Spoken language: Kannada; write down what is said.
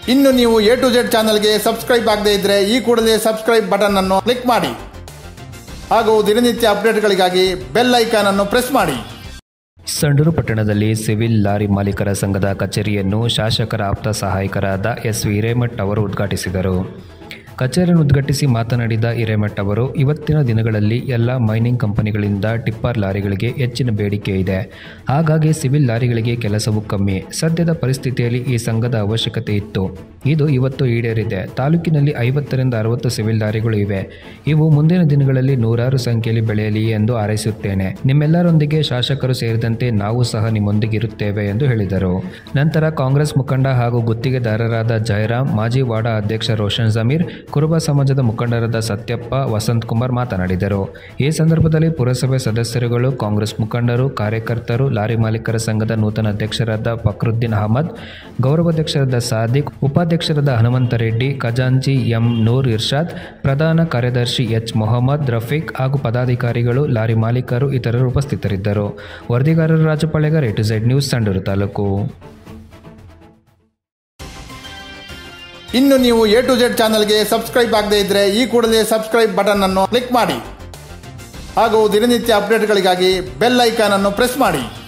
ಇನ್ನು ನೀವು ಎ ಟು ಜೆಡ್ ಚಾನಲ್ಗೆ ಸಬ್ಸ್ಕ್ರೈಬ್ ಆಗದೇ ಇದ್ರೆ ಈ ಕೂಡಲೇ ಸಬ್ಸ್ಕ್ರೈಬ್ ಬಟನ್ ಅನ್ನು ಕ್ಲಿಕ್ ಮಾಡಿ ಹಾಗೂ ದಿನನಿತ್ಯ ಅಪ್ಡೇಟ್ಗಳಿಗಾಗಿ ಬೆಲ್ ಐಕಾನ್ ಅನ್ನು ಪ್ರೆಸ್ ಮಾಡಿ ಸಂಡೂರು ಪಟ್ಟಣದಲ್ಲಿ ಸಿವಿಲ್ ಲಾರಿ ಮಾಲೀಕರ ಸಂಘದ ಕಚೇರಿಯನ್ನು ಶಾಸಕರ ಆಪ್ತ ಸಹಾಯಕರಾದ ಎಸ್ ವಿ ಹಿರೇಮಠ್ ಅವರು ಉದ್ಘಾಟಿಸಿದರು ಕಚೇರಿಯನ್ನು ಉದ್ಘಾಟಿಸಿ ಮಾತನಾಡಿದ ಹಿರೇಮಠ್ ಅವರು ಇವತ್ತಿನ ದಿನಗಳಲ್ಲಿ ಎಲ್ಲ ಮೈನಿಂಗ್ ಕಂಪನಿಗಳಿಂದ ಟಿಪ್ಪರ್ ಲಾರಿಗಳಿಗೆ ಹೆಚ್ಚಿನ ಬೇಡಿಕೆ ಇದೆ ಹಾಗಾಗಿ ಸಿವಿಲ್ ಲಾರಿಗಳಿಗೆ ಕೆಲಸವು ಕಮ್ಮಿ ಸದ್ಯದ ಪರಿಸ್ಥಿತಿಯಲ್ಲಿ ಈ ಸಂಘದ ಅವಶ್ಯಕತೆ ಇತ್ತು ಇದು ಇವತ್ತು ಈಡೇರಿದೆ ತಾಲೂಕಿನಲ್ಲಿ ಐವತ್ತರಿಂದ ಅರವತ್ತು ಸಿವಿಲ್ ಲಾರಿಗಳು ಇವೆ ಇವು ಮುಂದಿನ ದಿನಗಳಲ್ಲಿ ನೂರಾರು ಸಂಖ್ಯೆಯಲ್ಲಿ ಬೆಳೆಯಲಿ ಎಂದು ಹಾರೈಸುತ್ತೇನೆ ನಿಮ್ಮೆಲ್ಲರೊಂದಿಗೆ ಶಾಸಕರು ಸೇರಿದಂತೆ ನಾವು ಸಹ ನಿಮ್ಮೊಂದಿಗೆ ಇರುತ್ತೇವೆ ಎಂದು ಹೇಳಿದರು ನಂತರ ಕಾಂಗ್ರೆಸ್ ಮುಖಂಡ ಹಾಗೂ ಗುತ್ತಿಗೆದಾರರಾದ ಜಯರಾಮ್ ಮಾಜಿ ವಾರ್ಡ ಅಧ್ಯಕ್ಷ ರೋಷನ್ ಜಮೀರ್ ಕುರುಬ ಸಮಾಜದ ಮುಖಂಡರಾದ ಸತ್ಯಪ್ಪ ವಸಂತ್ ಕುಮಾರ್ ಮಾತನಾಡಿದರು ಈ ಸಂದರ್ಭದಲ್ಲಿ ಪುರಸಭೆ ಸದಸ್ಯರುಗಳು ಕಾಂಗ್ರೆಸ್ ಮುಖಂಡರು ಕಾರ್ಯಕರ್ತರು ಲಾರಿ ಮಾಲೀಕರ ಸಂಘದ ನೂತನ ಅಧ್ಯಕ್ಷರಾದ ಫಕ್ರುದ್ದೀನ್ ಅಹಮದ್ ಗೌರವಾಧ್ಯಕ್ಷರಾದ ಸಾದಿಕ್ ಉಪಾಧ್ಯಕ್ಷರಾದ ಹನುಮಂತ ರೆಡ್ಡಿ ಖಜಾಂಚಿ ಎಂ ನೂರ್ ಇರ್ಷಾದ್ ಪ್ರಧಾನ ಕಾರ್ಯದರ್ಶಿ ಎಚ್ ಮೊಹಮ್ಮದ್ ರಫೀಕ್ ಹಾಗೂ ಪದಾಧಿಕಾರಿಗಳು ಲಾರಿ ಮಾಲೀಕರು ಇತರರು ಉಪಸ್ಥಿತರಿದ್ದರು ವರದಿಗಾರರು Rajapalegar A to Z news Sandur taluk ಇನ್ನು ನೀವು ಎ ಟು ಜೆಡ್ ಚಾನಲ್ಗೆ ಸಬ್ಸ್ಕ್ರೈಬ್ ಆಗದೇ ಇದ್ರೆ ಈ ಕೂಡಲೇ ಸಬ್ಸ್ಕ್ರೈಬ್ ಬಟನ್ ಅನ್ನು ಕ್ಲಿಕ್ ಮಾಡಿ ಹಾಗೂ ದಿನನಿತ್ಯ ಅಪ್ಡೇಟ್ಗಳಿಗಾಗಿ ಬೆಲ್ ಐಕಾನ್ ಅನ್ನು ಪ್ರೆಸ್ ಮಾಡಿ